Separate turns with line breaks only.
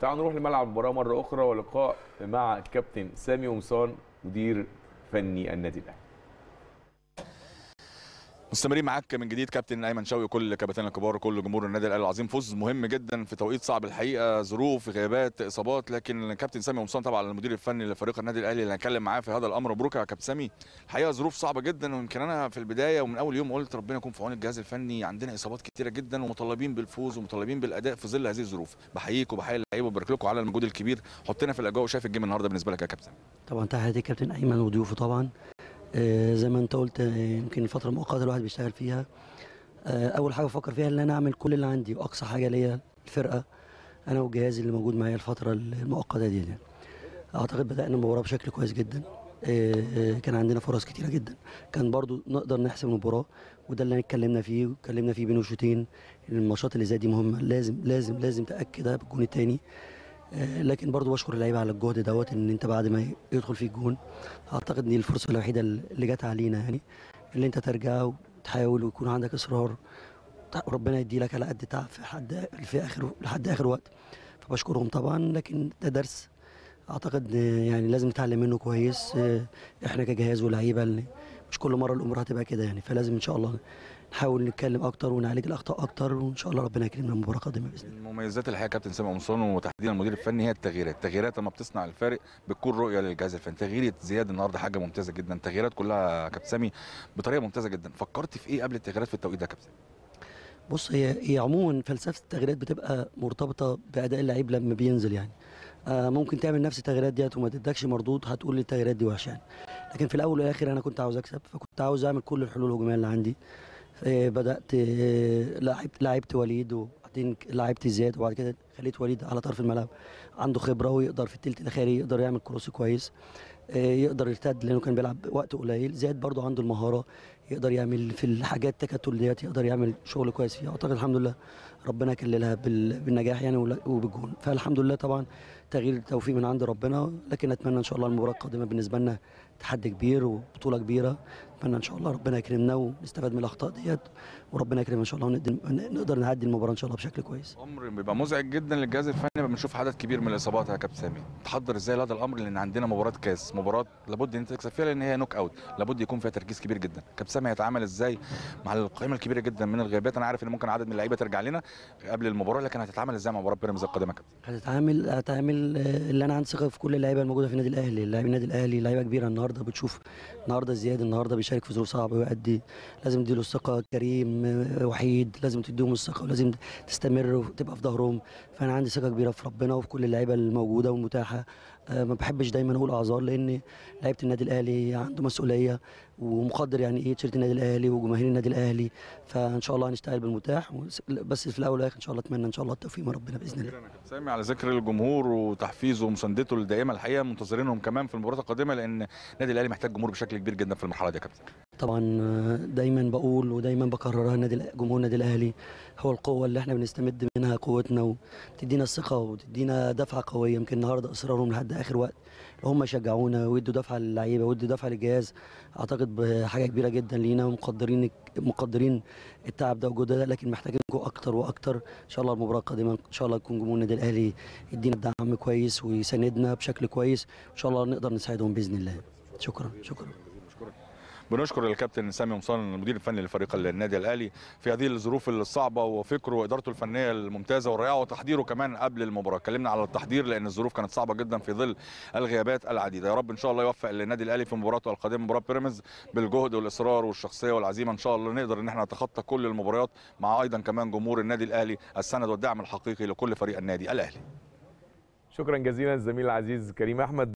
تعالوا نروح لملعب المباراه مره اخرى ولقاء مع الكابتن سامي قمصان مدير فني النادي الاهلي
مستمرين معاك من جديد كابتن ايمن شوقي كل كباتن الكبار وكل جمهور النادي الاهلي العظيم فوز مهم جدا في توقيت صعب الحقيقه ظروف غيابات اصابات لكن كابتن سامي قمصان طبعا المدير الفني لفريق النادي الاهلي اللي هنتكلم معاه في هذا الامر مبروك يا كابتن سامي الحقيقه ظروف صعبه جدا ويمكن انا في البدايه ومن اول يوم قلت ربنا يكون في عون الجهاز الفني عندنا اصابات كتيره جدا ومطالبين بالفوز ومطالبين بالاداء في ظل هذه الظروف بحييك وبحيي اللعيبه وبارك لكم على المجهود الكبير حطينا في الاجواء وشايف الجيم النهارده بالنسبه لك يا كابتن
طبعا تحياتي كابتن ايمن وضيوفه طبعا آه، زي ما انت قلت آه، يمكن الفتره المؤقته الواحد بيشتغل فيها آه، اول حاجه بفكر فيها ان انا اعمل كل اللي عندي واقصى حاجه ليا الفرقه انا والجهاز اللي موجود معايا الفتره المؤقته دي يعني. اعتقد بدانا المباراه بشكل كويس جدا آه، آه، كان عندنا فرص كتيره جدا كان برضو نقدر نحسم المباراه وده اللي اتكلمنا فيه واتكلمنا فيه بين الشوطين الماتشات اللي زي دي مهمه لازم لازم لازم تاكدها بالجون الثاني آه، لكن برضو بشكر اللعيبه على الجهد دوت ان انت بعد ما يدخل فيك جون اعتقد دي الفرصه الوحيده اللي جت علينا يعني اللي انت ترجع وتحاول ويكون عندك اصرار وربنا يدي لك على قد تعب في حد في اخر لحد اخر وقت فبشكرهم طبعا لكن ده درس اعتقد آه، يعني لازم نتعلم منه كويس آه، احنا كجهاز ولاعيبه اللي مش كل مره الامور هتبقى كده يعني فلازم ان شاء الله نحاول نتكلم اكتر ونعالج الاخطاء اكتر وان شاء الله ربنا يكرمنا المباراه القادمه باذن الله
من مميزات الحقيقه كابتن سامي قمصان وتحديدا المدير الفني هي التغييرات التغييرات لما بتصنع الفارق بتكون رؤيه للجهاز الفني تغيير زياد النهارده حاجه ممتازه جدا التغييرات كلها كابتن سامي بطريقه ممتازه جدا فكرت في ايه قبل التغييرات في التوقيت ده يا كابتن
بص هي هي عموما فلسفه التغييرات بتبقى مرتبطه باداء اللعيب لما بينزل يعني آه ممكن تعمل نفس التغييرات ديت وما تدكش مردود هتقول لي التغييرات دي وحشه يعني لكن في الاول والاخر انا كنت عاوز اكسب فكنت عاوز اعمل كل الحلول الهجوميه اللي عندي آه بدات آه لعبت لعبت وليد وبعدين لعبت زياد وبعد كده خليت وليد على طرف الملعب عنده خبره ويقدر في التلت الاخيري يقدر يعمل كروس كويس آه، يقدر يرتد لانه كان بيلعب وقت قليل زياد برضو عنده المهاره يقدر يعمل في الحاجات تكتل ديت يقدر يعمل شغل كويس فيها اعتقد الحمد لله ربنا كللها بال- بالنجاح يعني ولا- وبالجون فالحمد لله طبعا تغيير توفيق من عند ربنا لكن اتمنى ان شاء الله المباراه القادمه بالنسبه لنا تحدي كبير وبطوله كبيره اتمنى ان شاء الله ربنا يكرمنا ونستفاد من الاخطاء ديت وربنا يكرمنا ان شاء الله ونقدر نقدر نعدي المباراه ان شاء الله بشكل كويس
امر بيبقى مزعج جدا للجهاز الفني لما بنشوف عدد كبير من الاصابات يا كابتن سامي تحضر ازاي لهذا الامر لان عندنا مباراه كاس مباراه لابد ان انت تكسب فيها لان هي نوك اوت لابد يكون فيها تركيز كبير جدا كابتن سامي هيتعامل ازاي مع القائمه الكبيره جدا من الغيابات انا عارف ان ممكن عدد من اللعيبه ترجع لنا قبل المباراه لكن هتتعامل ازاي مع مباراه بيراميدز القادمه يا كابتن
هتتعامل هتعامل آه، اللي انا عندي ثقه في كل اللعيبه الموجوده في النادي الاهلي لاعبي النادي الاهلي لعيبه كبيره النهارده بتشوف النهارده زياد النهارده بيشارك في ظروف صعبه ويؤدي لازم تديله الثقه كريم آه، وحيد لازم تديهم الثقه ولازم تستمر وتبقى في ظهرهم فانا عندي ثقه كبيره في ربنا وفي كل اللعيبه الموجوده والمتاحه آه، ما بحبش دايما اقول اعذار لان لعيبه النادي الاهلي عنده مسؤوليه ومقدر يعني ايه تيشيرت النادي الاهلي وجماهير النادي الاهلي فان شاء الله هنشتغل بالمتاح وس- بس في الاول والاخر ان شاء الله اتمنى ان شاء الله التوفيق من ربنا باذن الله
كابتن سامي على ذكر الجمهور وتحفيزه ومساندته الدائمه الحقيقه منتظرينهم كمان في المباراه القادمه لان النادي الاهلي محتاج جمهور بشكل كبير جدا في المرحله دي يا كابتن
طبعا آه، دايما بقول ودايما بكررها النادي الأ- جمهور النادي الاهلي هو القوه اللي احنا بنستمد منها قوتنا وتدينا الثقه وتدينا دفعه قويه يمكن النهارده اصرارهم لحد اخر وقت هم يشجعونا ويدوا دفعه للعيبه ويدوا دفعه للجهاز اعتقد بحاجه كبيره جدا لينا ومقدرين مقدرين التعب ده والجهد ده لكن محتاجينكم اكتر واكتر ان شاء الله المباراه القادمه ان شاء الله يكون جمهور النادي الاهلي يدينا دعم كويس ويساندنا بشكل كويس ان شاء الله نقدر نساعدهم باذن الله شكرا شكرا
بنشكر الكابتن سامي قمصان المدير الفني لفريق النادي الاهلي في هذه الظروف الصعبه وفكره وادارته الفنيه الممتازه والرائعه وتحضيره كمان قبل المباراه اتكلمنا على التحضير لان الظروف كانت صعبه جدا في ظل الغيابات العديده يا رب ان شاء الله يوفق النادي الاهلي في مباراته القادمه مباراه بيراميدز بالجهد والاصرار والشخصيه والعزيمه ان شاء الله نقدر ان احنا نتخطى كل المباريات مع ايضا كمان جمهور النادي الاهلي السند والدعم الحقيقي لكل فريق النادي الاهلي
شكرا جزيلا الزميل العزيز كريم احمد